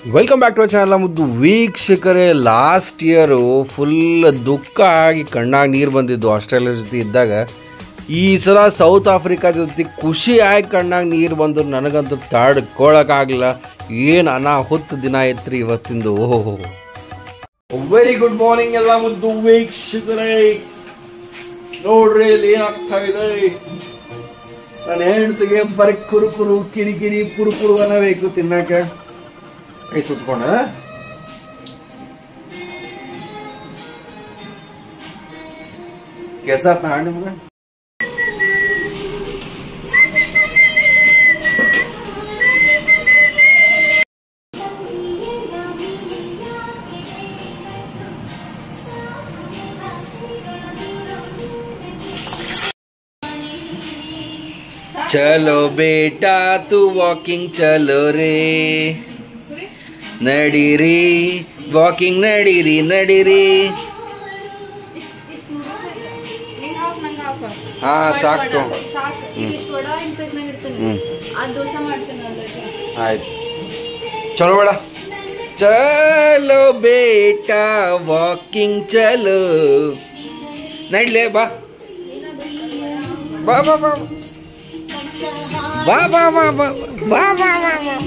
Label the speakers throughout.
Speaker 1: Welcome back to channel ಮುದ್ದು ವೀಕ್ಷಕರೇ last year full ದುಃಖ ಆಗಿ ಕಣ್ಣಾಗ ನೀರು ಬಂದಿದ್ದು ಆಸ್ಟ್ರೇಲಿಯಾ ಜೊತೆ ಇದ್ದಾಗ ಈ ಸಲ ಸೌತ್ ಆಫ್ರಿಕಾ ಜೊತೆ ಖುಷಿ ಆಗಿ ಕಣ್ಣಾಗ ನೀರು ಬಂದು ನನಗಂತೂ ತಡ್ಕೊಳಕ್ಕಾಗಲಿಲ್ಲ ಏನು ಅನಾಹುತ ದಿನ ಐತ್ರಿ ಇವತ್ತಿಂದು ಓಹೋ ವೆರಿ ಗುಡ್ ಮಾರ್ನಿಂಗ್ ಎಲ್ಲ ಮುದ್ದು ವೀಕ್ಷಕರೇ ನೋಡ್ರಿ ಇಲ್ಲಿ ಏನಾಗ್ತಾ ಇದೆ ನನ್ನ ಹೆಂಡತಿಗೆ ಬರೀ ಕುರುಕುರು ಕಿರಿಕಿರಿ ಕುರುಕುರು ಅನ್ನಬೇಕು ತಿನ್ನಕ ಕೈ ಸುಟ್ಕೊಂಡ ಕೆಲಸ ಆತ್ನ ಹಾಡು ನಿಮ್ಗೆ ಚಲೋ ಬೇಟಾ ತು ವಾಕಿಂಗ್ ಚಲೋ ರೇ ನಡೀರಿ ವಾಕಿಂಗ್ ನಡೀರಿ ನಡೀರಿ ಹಾ, ಸಾಕ್ತು. ಹ್ಮ್.
Speaker 2: ದೋಸೆ ಮಾಡ್ತೇನೆ
Speaker 1: ಆಯ್ತು ಚಲೋ ಬೇಡ ಚಲೋ ಬೇಟಾ ವಾಕಿಂಗ್ ಚಲೋ ನಡ್ಲೆ ಬಾ ಬಾ ಬಾ ಬಾ ಬಾ ಬಾ ಬಾ ಬಾ ಬಾ ಬಾ ಬಾ ಬಾ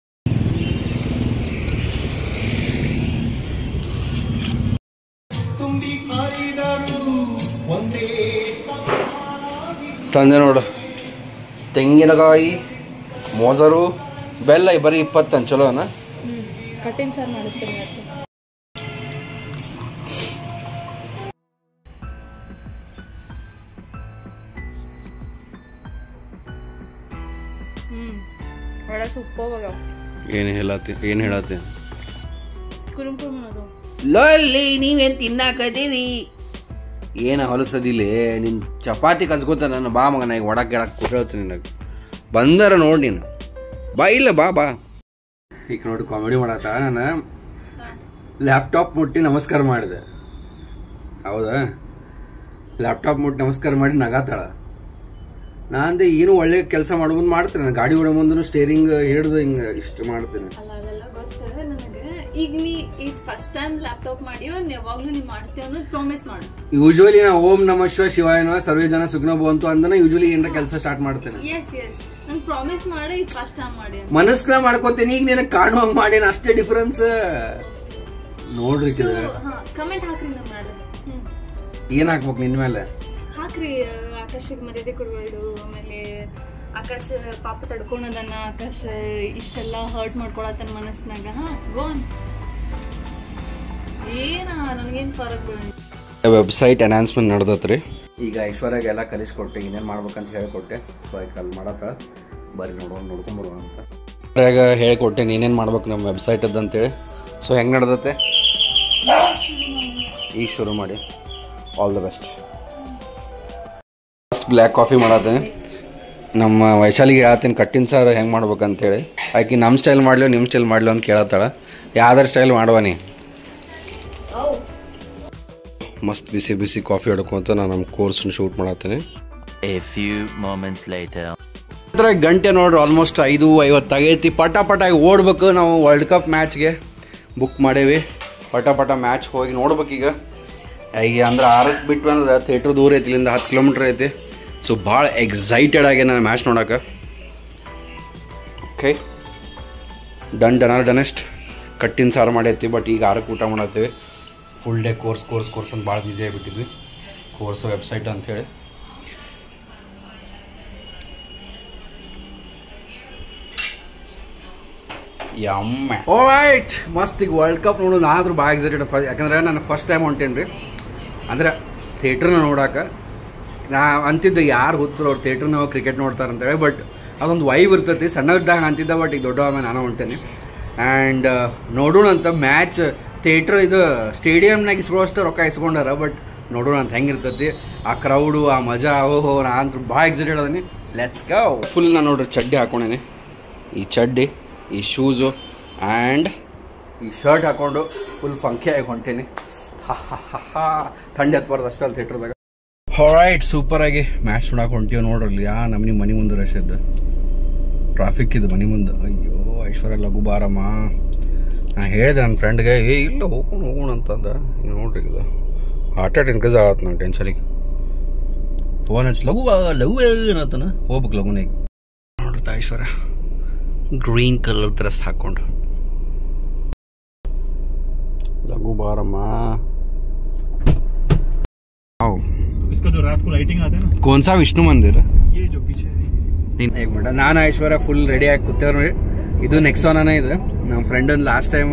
Speaker 1: ತಂದೆ ನೋಡು ತೆಂಗಿನಕಾಯಿ ಮೊಸರು ಬೆಲ್ಲ ಬರೀ ಇಪ್ಪತ್ತಂದು ಚಲೋನ
Speaker 2: ಕಟ್ಟಿನ ಸಾರು ಮಾಡಿಸ್ತೇನೆ ಇವತ್ತು ಹ್ಮ್ ಒಳ್ಳೆ ಸೂಪರ್
Speaker 1: ಏನು ಹೇಳತ್ತಿ ಏನು ಹೇಳತ್ತಿ
Speaker 2: ಕುರುಮ್ ಕುರುಮ್ ಅನ್ನೋದು
Speaker 1: ಲೊಲ್ಲಿ ನೀವೇನು ತಿನ್ನಾಕದೀರಿ ಏನು ಹೊಲಸದಿಲ್ಲ ನಿನ್ನ ಚಪಾತಿ ಕಸ್ಕೋತ ನನ್ನ ಬಾ ಮಗ ನಾ ಈಗ ಒಡಕ್ಕೆ ಗಿಡಕ್ಕೆ ಕೊಟ್ಟಿರ್ತೀನಿ ನಿನಗೆ ಬಂದಾರ ನೋಡಿ ನೀನು ಬಾ ಇಲ್ಲ ಬಾ ಬಾ ಈಗ ನೋಡಿ ಕಾಮಿಡಿ ಮಾಡತ್ತ ನಾನು ಲ್ಯಾಪ್ಟಾಪ್ ಮುಟ್ಟಿ ನಮಸ್ಕಾರ ಮಾಡಿದೆ ಹೌದಾ ಲ್ಯಾಪ್ಟಾಪ್ ಮುಟ್ಟಿ ನಮಸ್ಕಾರ ಮಾಡಿ ನಗಾತಾಳ ನಾ ಅಂದೆ ಏನು ಒಳ್ಳೆ ಕೆಲಸ ಮಾಡೋ ಮುಂದೆ ಮಾಡ್ತೇನೆ ನಾನು ಗಾಡಿ ಹೊಡೋ ಮುಂದೆ ಸ್ಟೇರಿಂಗ್ ಹಿಡ್ದು ಹಿಂಗೆ ಇಷ್ಟು ಮಾಡ್ತೇನೆ
Speaker 2: ಅಲ್ಲ ಅದೆಲ್ಲ ಗೊತ್ತು ನನಗೆ ಈಗ ನೀ ಈಗ ಫಸ್ಟ್ ಟೈಮ್ ಲ್ಯಾಪ್ಟಾಪ್ ಮಾಡಿ ಯಾವಾಗ್ಲೂ ನೀ ಮಾಡ್ತೀವಿ ಅನ್ನೋದು ಪ್ರಾಮಿಸ್ ಮಾಡು
Speaker 1: ಯೂಶುವಲಿ ನಾ ಓಂ ನಮ ಶಿವ ಶಿವಾಯನ ಸರ್ವೇ ಜನ ಸುಗ್ನ ಭವಂತು ಅಂದನ ಯೂಶುವಲಿ ಏನಾರ ಕೆಲಸ ಸ್ಟಾರ್ಟ್ ಮಾಡ್ತೇನೆ
Speaker 2: ಎಸ್ ಎಸ್ ನಂಗೆ ಪ್ರಾಮಿಸ್ ಮಾಡಿ ಈಗ ಫಸ್ಟ್ ಟೈಮ್ ಮಾಡಿ ಅಂತ
Speaker 1: ಮನಸ್ನ ಮಾಡ್ಕೋತೇನೆ ಈಗ ನಿನಗೆ ಕಾಣುವಂಗ್ ಮಾಡೇನ ಅಷ್ಟೇ ಡಿಫರೆನ್ಸ್ ನೋಡ್ರಿ
Speaker 2: ಸೊ ಹಾ ಕಮೆಂಟ್ ಹಾಕ್ರಿ ನಮ್ಮ ಮೇಲೆ ಹ್ಮ್
Speaker 1: ಏನ್ ಹಾಕ್ಬೇಕು ನಿನ್ ಮೇಲೆ
Speaker 2: ಹಾಕ್ರಿ ಆಕಾಶಿಗೆ ಮರ್ಯಾದೆ ಕೊಡಬೇಡು ಆಮೇಲೆ ಆಕಾಶ ಪಾಪ ತಡ್ಕೊಳದನ್ನ ಆಕಾಶ ಇಷ್ಟೆಲ್ಲ ಹರ್ಟ್ ಮಾಡ್ಕೊಳತನ ಮನಸ್ನಾಗ ಹಾ ಗೋನ್ ಏನ ನನಗೇನ್ ಫರಕ್ ಬೀಳ
Speaker 1: ವೆಬ್ಸೈಟ್ ಅನೌನ್ಸ್ಮೆಂಟ್ ನಡೆದತ್ರಿ ಈಗ ಐಶ್ವರ್ಯಾಗ ಎಲ್ಲ ಕಲಿಸ್ಕೊಟ್ಟೆ ಇನ್ನೇನು ಮಾಡ್ಬೇಕಂತ ಹೇಳ್ಕೊಟ್ಟೆ ಸೊ ಈಗ ಅಲ್ಲಿ ಮಾಡತ್ತ ಬರ್ರಿ ನೋಡೋಣ ನೋಡ್ಕೊಂಬರುವ ಅಂತ ಐಶ್ವರ್ಯಾಗ ಹೇಳ್ಕೊಟ್ಟೆ ನೀನೇನು ಮಾಡ್ಬೇಕು ನಮ್ಮ ವೆಬ್ಸೈಟ್ ಅಂತೇಳಿ ಸೊ ಹೆಂಗೆ ನಡೆದತ್ತೆ ಈಗ ಶುರು ಮಾಡಿ all the best first black coffee ಮಾಡತ್ತೇನೆ ನಮ್ಮ ವೈಶಾಲಿಗೆ ಹೇಳ್ತೀನಿ ಕಟ್ಟಿನ ಸಾರು ಹೆಂಗೆ ಮಾಡ್ಬೇಕಂತೇಳಿ ಆಕೆ ನಮ್ಮ ಸ್ಟೈಲ್ ಮಾಡ್ಲಿ ನಿಮ್ಮ ಸ್ಟೈಲ್ ಮಾಡ್ಲಿ ಅಂತ ಕೇಳತ್ತಾಳ ಯಾವ್ದಾರ ಸ್ಟೈಲ್ ಮಾಡುವ ನೀ ಮಸ್ತ್ ಬಿಸಿ ಬಿಸಿ ಕಾಫಿ ಹೊಡ್ಕೊಂತ ನಾನು ನಮ್ಮ ಕೋರ್ಸ್ನ ಶೂಟ್ ಮಾಡತ್ತೀನಿ
Speaker 3: A few moments later.
Speaker 1: ಹತ್ರ ಗಂಟೆ ನೋಡ್ರಿ ಆಲ್ಮೋಸ್ಟ್ ಐದು ಐವತ್ತಾಗೈತಿ ಪಟ ಪಟ ಓಡ್ಬೇಕು ನಾವು ವರ್ಲ್ಡ್ ಕಪ್ ಮ್ಯಾಚ್ಗೆ ಬುಕ್ ಮಾಡೇವಿ ಪಟ ಪಟ ಮ್ಯಾಚ್ ಹೋಗಿ ನೋಡ್ಬೇಕೀಗ ಈಗ ಅಂದ್ರೆ ಆರಕ್ಕೆ ಬಿಟ್ಟು ಅಂದ್ರೆ ಥಿಯೇಟ್ರ್ ದೂರ ಐತಿ ಇಲ್ಲಿಂದ ಹತ್ತು ಕಿಲೋಮೀಟ್ರ್ ಐತಿ ಸೊ ಭಾಳ ಎಕ್ಸೈಟೆಡ್ ಆಗಿ ನಾನು ಮ್ಯಾಚ್ ನೋಡೋಕೆ ಓಕೆ ಡನ್ ಡನ್ ಆರ್ ಡನೆಸ್ಟ್ ಕಟ್ಟಿನ ಸಾರು ಮಾಡೈತಿ ಬಟ್ ಈಗ ಆರಕ್ಕೆ ಊಟ ಮಾಡತ್ತೀವಿ full day course course course ಅಂತ ಭಾಳ ಬ್ಯುಸಿ ಆಗಿಬಿಟ್ಟಿದ್ವಿ ಕೋರ್ಸ್ ವೆಬ್ಸೈಟ್ ಅಂಥೇಳಿ ಯಮ್ಮೆ ಓರೈಟ್ ಮಸ್ತ್ ಈಗ ವರ್ಲ್ಡ್ ಕಪ್ ನೋಡೋದು ನಾನಾದ್ರೂ ಭಾಳ ಎಕ್ಸೈಟೆಡ್ ಯಾಕಂದ್ರೆ ನಾನು ಫಸ್ಟ್ ಟೈಮ್ ಹೊಂಟೇನಿ ರೀ ಅಂದ್ರೆ ಥಿಯೇಟ್ರನ್ನ ನೋಡಾಕ ನಾ ಅಂತಿದ್ದೆ ಯಾರು ಹುಚ್ಚರು ಅವ್ರು ಥಿಯೇಟ್ರನ್ನ ಕ್ರಿಕೆಟ್ ನೋಡ್ತಾರೆ ಅಂತೇಳಿ ಬಟ್ ಅದೊಂದು ವೈವ್ ಇರ್ತೈತಿ ಸಣ್ಣದಾಗ ಅಂತಿದ್ದ ಬಟ್ ಈಗ ದೊಡ್ಡ ಆಮೇಲೆ ನಾನು ಹೊಂಟೇನಿ ಆ್ಯಂಡ್ ನೋಡೋಣ ಅಂತ ಮ್ಯಾಚ್ ಥಿಯೇಟ್ರ್ ಇದು ಸ್ಟೇಡಿಯಮ್ನಾಗ ಇಸ್ಕೊಳ್ಳೋಷ್ಟು ರೊಕ್ಕ ಇಸ್ಕೊಂಡಾರ ಬಟ್ ನೋಡೋಣ ಅಂತ ಹೆಂಗಿರ್ತೈತಿ ಆ ಕ್ರೌಡು ಆ ಮಜಾ ಓಹೋ ನಾ ಅಂತೂ ಭಾಳ ಎಕ್ಸೈಟೆಡ್ ಅದೀನಿ ಲೆಟ್ಸ್ ಗೋ ಫುಲ್ ನಾನು ನೋಡ್ರಿ ಚಡ್ಡಿ ಹಾಕೊಂಡೇನಿ ಈ ಚಡ್ಡಿ ಈ ಶೂಸು ಆ್ಯಂಡ್ ಈ ಶರ್ಟ್ ಹಾಕೊಂಡು ಫುಲ್ ಫಂಕಿ ಆಗಿ ಹೊಂಟೀನಿ ಹಾ ಹಾ ಹಾ ಹಾ ಥಂಡಿ ಹತ್ಬಾರ್ದು ಅಷ್ಟೇ ಅಲ್ಲಿ ಥಿಯೇಟ್ರದಾಗ ಹೊರೈಟ್ ಸೂಪರ್ ಆಗಿ ಮ್ಯಾಚ್ ನೋಡಕ್ಕೆ ಹೊಂಟೀವಿ ನೋಡ್ರಲ್ಲಿ ಯಾ ನಮ್ಮನಿ ಮನೆ ಮುಂದೆ ರಶ್ ಇದ್ದು ಟ್ರಾಫಿಕ್ ಇದು ಮನೆ ಮುಂದೆ ಅಯ್ಯೋ ಐಶ್ವರ್ಯ ಲಘು ಬಾರಮ್ಮ ನಾ ಹೇಳಿದೆ ನನ್ನ ಫ್ರೆಂಡ್ಗೆ ಏ ಇಲ್ಲ ಹೋಗೋಣ ಹೋಗೋಣ ಅಂತಂದ ಈಗ ನೋಡ್ರಿ ಇದು ಹಾರ್ಟ್ ಅಟ್ಯಾಕ್ ಇನ್ಕ್ರೀಸ್ ಆಗತ್ತೆ ನಂಗೆ ಟೆನ್ಷನಿಗೆ ಫೋನ್ ಹಚ್ಚಿ ಲಘು ಬಾ ಲಘು ಏನತ್ತನ ಹೋಗ್ಬೇಕು ಲಘುನ ಈಗ ನೋಡ್ರಿ ಐಶ್ವರ್ಯ ಗ್ರೀನ್ ಕಲರ್ ಡ್ರೆಸ್ ಹಾಕೊಂಡು ಲಘು ಬಾರಮ್ಮ आओ
Speaker 4: इसका जो रात को लाइटिंग आता है ना
Speaker 1: कौन सा विष्णु मंदिर है
Speaker 4: ये जो पीछे है
Speaker 1: एक ಮಿನಿಟ್ ನಾನು ಐಶ್ವರ್ಯ ಫುಲ್ ರೆಡಿ ಆಗಿ ಕೂತೇವ್ರಿ ನೋಡಿ ಇದು ನೆಕ್ಸಾನೇ ಇದೆ ನಮ್ಮ ಫ್ರೆಂಡ್ ಲಾಸ್ಟ್ ಟೈಮ್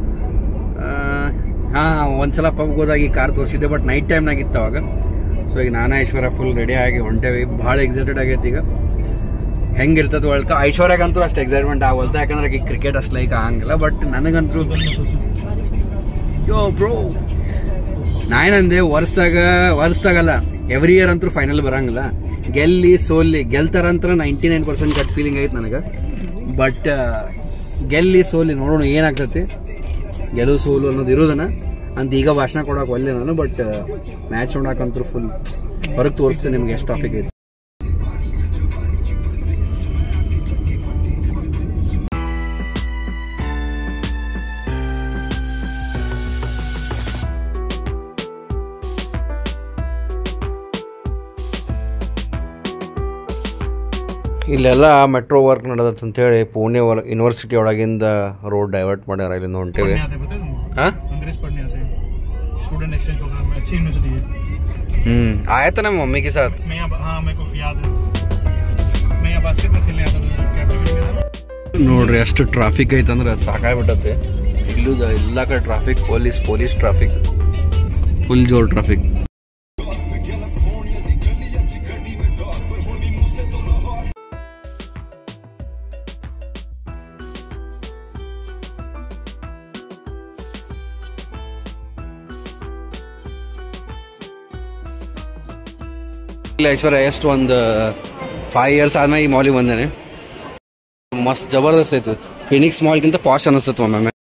Speaker 1: ಹಾಂ ಒಂದ್ಸಲ ಪಬ್ಗೆ ಹೋದಾಗ ಈ ಕಾರ್ ತೋರಿಸಿದ್ದೆ ಬಟ್ ನೈಟ್ ಟೈಮ್ನಾಗ ಇತ್ತು ಅವಾಗ ಸೊ ಈಗ ನಾನು ಐಶ್ವರ್ಯ ಫುಲ್ ರೆಡಿ ಆಗಿ ಹೊಂಟೇವಿ ಭಾಳ ಎಕ್ಸೈಟೆಡ್ ಆಗೈತಿ ಈಗ ಹೆಂಗಿರ್ತದೆ ವರ್ಲ್ಡ್ ಕಪ್ ಐಶ್ವರ್ಯಗಂತೂ ಅಷ್ಟು ಎಕ್ಸೈಟ್ಮೆಂಟ್ ಆಗೋಲ್ತ ಯಾಕಂದ್ರೆ ಈಗ ಕ್ರಿಕೆಟ್ ಅಷ್ಟು ಲೈಕ್ ಆಗಂಗಿಲ್ಲ ಬಟ್ ನನಗಂತೂ ಯೋ ಬ್ರೋ ನಾನೇನಂದೆ ವರ್ಷದಾಗ ವರ್ಷದಾಗಲ್ಲ ಎವ್ರಿ ಇಯರ್ ಅಂತೂ ಫೈನಲ್ ಬರಂಗಿಲ್ಲ ಗೆಲ್ಲಿ ಸೋಲ್ಲಿ ಗೆಲ್ತಾರಂತ್ರ ninety nine percent gut feeling ಐತೆ ನನಗೆ ಬಟ್ ಗೆಲ್ಲಿ ಸೋಲಿ ನೋಡೋಣ ಏನಾಗ್ತೈತಿ ಗೆಲುವು ಸೋಲು ಅನ್ನೋದು ಇರೋದನ್ನ ಅಂತ ಈಗ ಭಾಷಣ ಕೊಡೋಕೆ ಒಲ್ಲೆ ನಾನು ಬಟ್ ಮ್ಯಾಚ್ ನೋಡಕ್ಕಂತೂ ಫುಲ್ ಹೊರಗೆ ತೋರಿಸ್ತೇನೆ ನಿಮ್ಗೆ ಎಷ್ಟು ಟಾಪಿಕ್ ಐತಿ ಇಲ್ಲೆಲ್ಲ ಮೆಟ್ರೋ ವರ್ಕ್ ನಡೆದತ್ ಅಂತೇಳಿ ಪುಣೆ ವರ್ ಯೂನಿವರ್ಸಿಟಿ ಒಳಗಿಂದ ರೋಡ್ ಡೈವರ್ಟ್ ಮಾಡ್ಯಾರ ಇಲ್ಲಿಂದ ಹೊಂಟೇವಿ
Speaker 4: पढ़ने आते हैं पता है तुमको
Speaker 1: ಹಾಂ
Speaker 4: अंग्रेज पढ़ने आते हैं स्टूडेंट एक्सचेंज प्रोग्राम में अच्छी यूनिवर्सिटी है
Speaker 1: हम्म आया था ना मम्मी के साथ
Speaker 4: मैं यहाँ हाँ मेरे को याद है मैं यहाँ बास्केटबॉल खेलने आता था कैपिटल में था
Speaker 1: ನೋಡ್ರಿ ಎಷ್ಟು ಟ್ರಾಫಿಕ್ ಐತಂದ್ರೆ ಸಾಕಾಗ್ಬಿಟ್ಟತೆ ಇಲ್ಲೂ ಎಲ್ಲ ಕಡೆ traffic police police traffic full ಜೋರ್ ಟ್ರಾಫಿಕ್ ಇಲ್ಲ ಐಶ್ವರ್ಯ ಎಷ್ಟು ಒಂದು ಫೈವ್ ಇಯರ್ಸ್ ಆದ್ಮೇಲೆ ಈ ಮಾಲಿಗೆ ಬಂದೇನೆ ಮಸ್ತ್ ಜಬರ್ದಸ್ತ್ ಐತಿ ಫಿನಿಕ್ಸ್ ಮಾಲ್ಗಿಂತ ಪಾಶ್ ಅನಿಸ್ತೈತೆ ಒಮ್ಮೊಮ್ಮೆ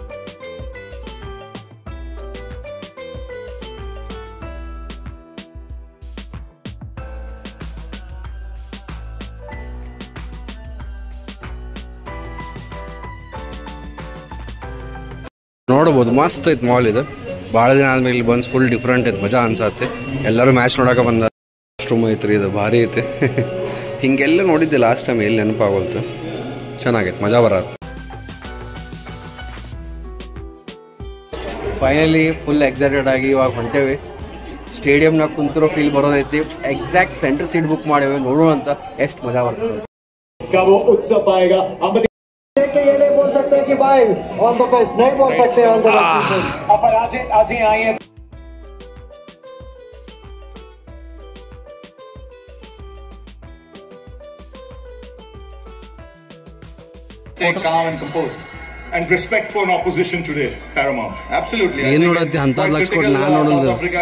Speaker 1: ನೋಡ್ಬೋದು ಮಸ್ತ್ ಐತೆ ಮಾಲ್ ಇದು ಭಾಳ ದಿನ ಆದ್ಮೇಲೆ ಇಲ್ಲಿ ಬಂದು ಫುಲ್ ಡಿಫ್ರೆಂಟ್ ಐತೆ ಮಜಾ ಅನ್ಸತ್ತೆ ಎಲ್ಲರೂ ಮ್ಯಾಚ್ ನೋಡಕ್ಕೆ ಬಂದ ರೂಮ್ ಐತ್ರಿ ಇದು ಭಾರಿ ಐತೆ ಹಿಂಗೆಲ್ಲ ನೋಡಿದ್ದೆ ಲಾಸ್ಟ್ ಟೈಮ್ ಎಲ್ಲಿ ನೆನಪಾಗೋಲ್ತು ಚೆನ್ನಾಗೈತೆ ಮಜಾ ಬರತ್ತೆ ಫೈನಲಿ ಫುಲ್ ಎಕ್ಸೈಟೆಡ್ ಆಗಿ ಇವಾಗ ಹೊಂಟೇವಿ ಸ್ಟೇಡಿಯಂನಾಗ ಕುಂತಿರೋ ಫೀಲ್ ಬರೋದೈತಿ ಎಕ್ಸಾಕ್ಟ್ ಸೆಂಟರ್ ಸೀಟ್ ಬುಕ್ ಮಾಡೇವಿ ನೋಡೋಣ ಅಂತ ಎಷ್ಟು ಮಜಾ ಬರ್ತದೆ
Speaker 5: का वो उत्सव पाएगा अब देख के ये नहीं बोल सकते कि भाई ऑल द बेस्ट नहीं बोल सकते ऑल द बेस्ट अब आज ही आज ही आई है
Speaker 6: Stay calm and composed. And respect for an opposition today, paramount. Absolutely. I
Speaker 1: ಏನ್
Speaker 6: think
Speaker 1: ನೋಡತ್ತಿ
Speaker 6: it's
Speaker 1: ಅಂಥದ್ದು
Speaker 6: quite
Speaker 1: ಲಕ್ಷ ಕೊಟ್ಟು
Speaker 6: critical,
Speaker 1: ನಾನ್
Speaker 6: uh,
Speaker 1: ನೋಡಲ್ದು.
Speaker 6: South Africa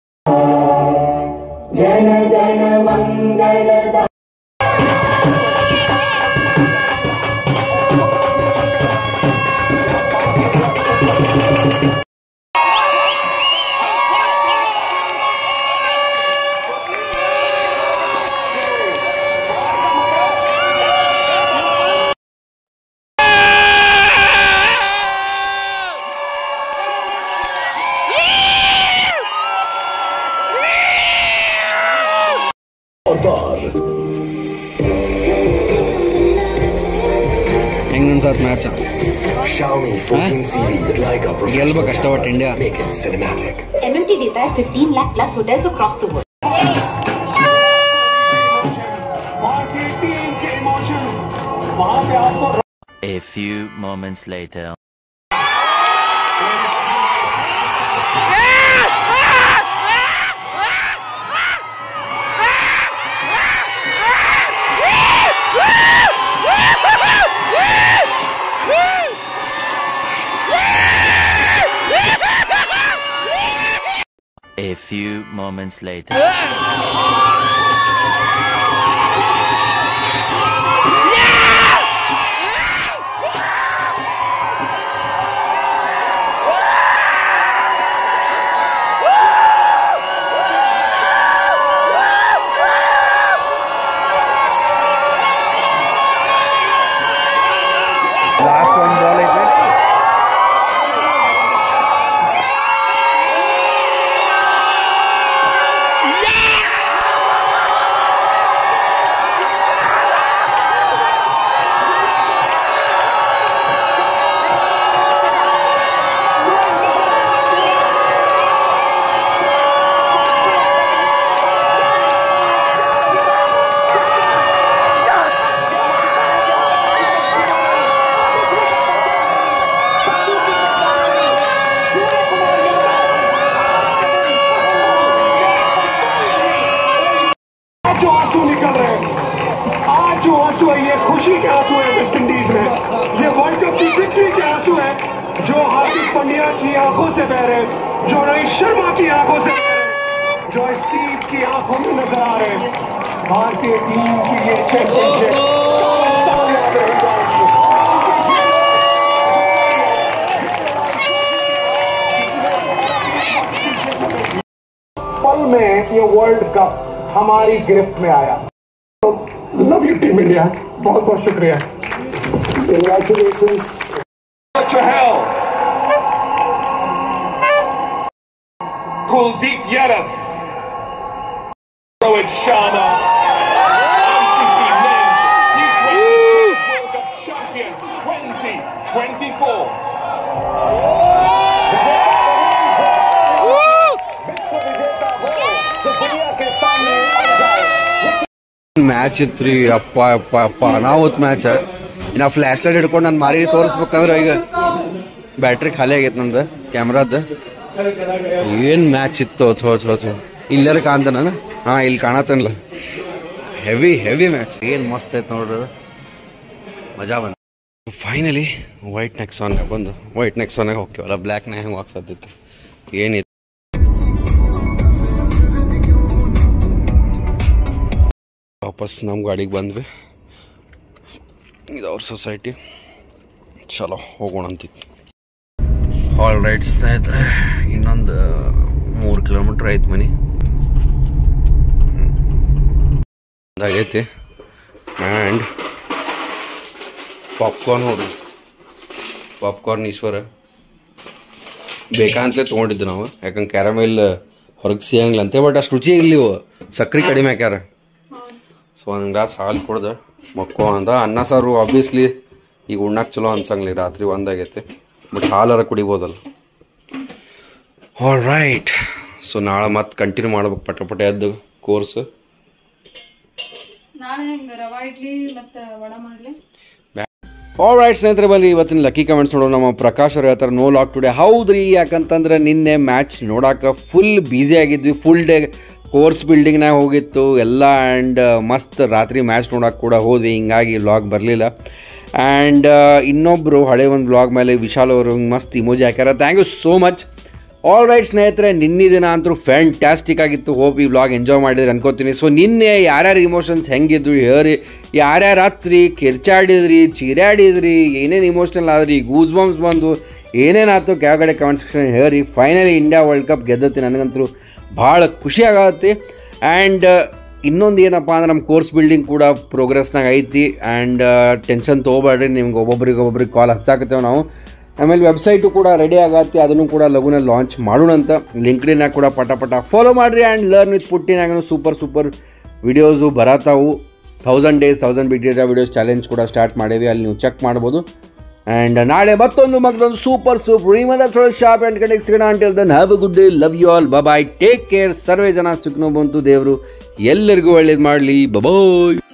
Speaker 1: ಹೆಂಗ್ ಅನ್ಸತ್ match
Speaker 7: Xiaomi 14 CV with Leica
Speaker 1: ಗೆಲ್ಬೇಕು ಕಷ್ಟಪಟ್ಟು India
Speaker 7: Make it cinematic.
Speaker 8: MMT देता है 15 lakh plus hotels across the world
Speaker 5: भारतीय टीम के इमोशंस वहां पे आपको
Speaker 3: A few moments later. A few moments later.
Speaker 1: Last ಒಂದು ಬಾಲ್ ಐತೆ
Speaker 5: आंसू है ये खुशी के आंसू है वेस्ट इंडीज में ये वर्ल्ड कप की विक्ट्री के आंसू है जो हार्दिक पांड्या की आंखों से बह रहे हैं, जो रोहित शर्मा की आंखों से बह रहे हैं, जो स्टीव की आंखों में नजर आ रहे हैं भारतीय टीम की ये चैंपियनशिप सालों साल याद रहेगा पल में ये वर्ल्ड कप हमारी गिरफ्त में आया लव यू टीम इंडिया बहुत बहुत शुक्रिया congratulation
Speaker 6: Chahal. Kuldeep Yadav. Rohit Sharma. ICC men's T20 World Cup champions 2024.
Speaker 5: जो दुनिया के सामने आ जाए
Speaker 1: ಮ್ಯಾಚ್ ಇತ್ರಿ ಅಪ್ಪ ಅಪ್ಪ ಅಪ್ಪ ಅನಾಹುತ್ ಮ್ಯಾಚ್ ಇನ್ನು ಫ್ಲ್ಯಾಶ್ ಲೈಟ್ ಹಿಡ್ಕೊಂಡು ನಾನು ಮಾರಿ ತೋರಿಸ್ಬೇಕಂದ್ರೆ ಈಗ ಬ್ಯಾಟ್ರಿ ಖಾಲಿ ಆಗೈತೆ ನಂದು ಕ್ಯಾಮ್ರಾದ ಏನು ಮ್ಯಾಚ್ ಇತ್ತು ಥೋ ಥೋ ಥೋ ಇಲ್ಲಾರ ಕಾಣ್ತ ನಾನು ಹಾಂ ಇಲ್ಲಿ ಕಾಣತ್ತನಲ್ಲ ಹೆವಿ ಹೆವಿ ಮ್ಯಾಚ್ ಏನು ಮಸ್ತ್ ಐತೆ ನೋಡ್ರಿ ಅದು ಮಜಾ ಬಂತು ಫೈನಲಿ ವೈಟ್ ನೆಕ್ಸಾನ್ಗೆ ಬಂದು ವೈಟ್ ನೆಕ್ಸಾನಾಗ ಹೋಗ್ತೀವಲ್ಲ ಬ್ಲ್ಯಾಕ್ನ ಹೆಂಗೆ ಹೋಗ್ಸತ್ತಿತ್ತು ಏನಿತ್ತು ವಾಪಸ್ ನಮ್ಮ ಗಾಡಿಗೆ ಬಂದ್ವಿ ಇದು ಅವ್ರ ಸೊಸೈಟಿ ಚಲೋ ಹೋಗೋಣ ಅಂತಿತ್ತು ಆಲ್ ರೈಟ್ ಸ್ನೇಹಿತರೆ ಇನ್ನೊಂದು ಮೂರು ಕಿಲೋಮೀಟ್ರ್ ಆಯ್ತು ಮನಿ ಆಗೈತಿ ಆ್ಯಂಡ್ ಪಾಪ್ಕಾರ್ನ್ ನೋಡ್ರಿ ಪಾಪ್ಕಾರ್ನ್ ಈಶ್ವರ ಬೇಕಂತಲೇ ತೊಗೊಂಡಿದ್ದು ನಾವು ಯಾಕಂದ್ರೆ ಕ್ಯಾರಮೆಲ್ ಹೊರಗೆ ಸಿಗಂಗಿಲ್ಲ ಅಂತೆ ಬಟ್ ಅಷ್ಟು ರುಚಿ ಇಲ್ಲಿ ಇವು ಸಕ್ರೆ ಕಡಿಮೆ ಹಾಕ್ಯಾರ ಸೊ ಒಂದು ಗ್ಲಾಸ್ ಹಾಲು ಕುಡ್ದು ಮಕ್ಕೋ ಅಂತ ಅನ್ನ ಸಾರು ಆಬ್ವಿಯಸ್ಲಿ ಈಗ ಉಣ್ಣಕ್ಕೆ ಚಲೋ ಅನ್ಸಂಗಿಲ್ಲ ರಾತ್ರಿ ಒಂದಾಗೈತೆ ಬಟ್ ಹಾಲಾರ ಕುಡಿಬೋದಲ್ಲ ಆಲ್ ರೈಟ್ ಸೊ ನಾಳೆ ಮತ್ತೆ ಕಂಟಿನ್ಯೂ ಮಾಡ್ಬೇಕು ಪಟ ಪಟ ಎದ್ದು ಕೋರ್ಸ್
Speaker 2: ನಾಳೆ ಹೆಂಗ ರವಾ ಇಡ್ಲಿ ಮತ್ತೆ ವಡ ಮಾಡ್ಲಿ
Speaker 1: ಆಲ್ ರೈಟ್ ಸ್ನೇಹಿತರೆ ಬನ್ನಿ ಇವತ್ತಿನ ಲಕ್ಕಿ ಕಮೆಂಟ್ಸ್ ನೋಡೋಣ ನಮ್ಮ ಪ್ರಕಾಶ್ ಅವ್ರು ಹೇಳ್ತಾರೆ ನೋ ಲಾಕ್ ಟುಡೇ ಹೌದ್ರಿ ಯಾಕಂತಂದ್ರೆ ನಿನ್ನೆ ಮ್ಯಾಚ್ ನೋಡಕ್ಕೆ ಫುಲ್ ಬ್ಯುಸಿ ಆಗಿದ್ವಿ ಫುಲ್ ಡೇ ಕೋರ್ಸ್ ಬಿಲ್ಡಿಂಗ್ನಾಗ ಹೋಗಿತ್ತು ಎಲ್ಲ ಆ್ಯಂಡ್ ಮಸ್ತ್ ರಾತ್ರಿ ಮ್ಯಾಚ್ ನೋಡೋಕೆ ಕೂಡ ಹೋದ್ವಿ ಹಿಂಗಾಗಿ ವ್ಲಾಗ್ ಬರಲಿಲ್ಲ ಆ್ಯಂಡ್ ಇನ್ನೊಬ್ಬರು ಹಳೆ ಒಂದು ವ್ಲಾಗ್ ಮೇಲೆ ವಿಶಾಲ್ ಅವರು ಮಸ್ತ್ ಇಮೋಜಿ ಹಾಕ್ಯಾರ thank you so much all right ಸ್ನೇಹಿತರೆ ನಿನ್ನೆ ದಿನ ಅಂತೂ ಫ್ಯಾಂಟಾಸ್ಟಿಕ್ ಆಗಿತ್ತು ಹೋಪ್ ಈ ವ್ಲಾಗ್ ಎಂಜಾಯ್ ಮಾಡಿದ್ರಿ ಅನ್ಕೋತೀನಿ ಸೊ ನಿನ್ನೆ ಯಾರ್ಯಾರ ಇಮೋಷನ್ಸ್ ಹೆಂಗಿದ್ರು ಹೇಳ್ರಿ ಯಾರ್ಯಾರ ರಾತ್ರಿ ಕಿರ್ಚಾಡಿದ್ರಿ ಚೀರಾಡಿದ್ರಿ ಏನೇನು ಇಮೋಷ್ನಲ್ ಆದ್ರಿ ಗೂಸ್ ಬಾಂಬ್ಸ್ ಬಂದು ಏನೇನಾಯ್ತು ಕೆಳಗಡೆ ಕಮೆಂಟ್ ಸೆಕ್ಷನ್ ಹೇಳ್ರಿ ಫೈನಲಿ ಇಂಡಿಯಾ ವರ್ಲ್ಡ್ ಕಪ್ ಗೆದ್ದತಿ ನನಗಂತೂ ಭಾಳ ಖುಷಿ ಆಗತ್ತೆ ಆ್ಯಂಡ್ ಇನ್ನೊಂದು ಏನಪ್ಪ ಅಂದ್ರೆ ನಮ್ಮ ಕೋರ್ಸ್ ಬಿಲ್ಡಿಂಗ್ ಕೂಡ ಪ್ರೋಗ್ರೆಸ್ನಾಗ ಐತಿ ಆ್ಯಂಡ್ ಟೆನ್ಷನ್ ತೊಗೋಬೇಡ್ರಿ ನಿಮ್ಗೆ ಒಬ್ಬೊಬ್ರಿಗೆ ಒಬ್ಬೊಬ್ರಿಗೆ ಕಾಲ್ ಹಚ್ಚಾಕತ್ತೇವೆ ನಾವು ಆಮೇಲೆ ವೆಬ್ಸೈಟು ಕೂಡ ರೆಡಿ ಆಗತ್ತೆ ಅದನ್ನು ಕೂಡ ಲಘುನ ಲಾಂಚ್ ಮಾಡೋಣ ಅಂತ ಲಿಂಕ್ಡಿನಾಗ ಕೂಡ ಪಟ ಪಟ ಫಾಲೋ ಮಾಡಿರಿ ಆ್ಯಂಡ್ ಲರ್ನ್ ವಿತ್ ಪುಟ್ಟಿನಾಗೂ ಸೂಪರ್ ಸೂಪರ್ ವಿಡಿಯೋಸು ಬರತ್ತಾವು thousand days thousand big data videos challenge ಕೂಡ ಸ್ಟಾರ್ಟ್ ಮಾಡೀವಿ ಅಲ್ಲಿ ನೀವು ಚೆಕ್ ಮಾಡ್ಬೋದು ಆ್ಯಂಡ್ ನಾಳೆ ಮತ್ತೊಂದು ಮತ್ತೊಂದು ಸೂಪರ್ ಸೂಪರ್ ರಿಮದ ಶಾರ್ಪ್ ಆ್ಯಂಡ್ ಕಡೆಗೆ ಸಿಗೋಣ until then have a good day love you all bye take care ಸರ್ವೇ ಜನ ಸುಖನೋ ಬಂತು ದೇವರು ಎಲ್ಲರಿಗೂ ಒಳ್ಳೇದು ಮಾಡಲಿ ಬಬೋಯ್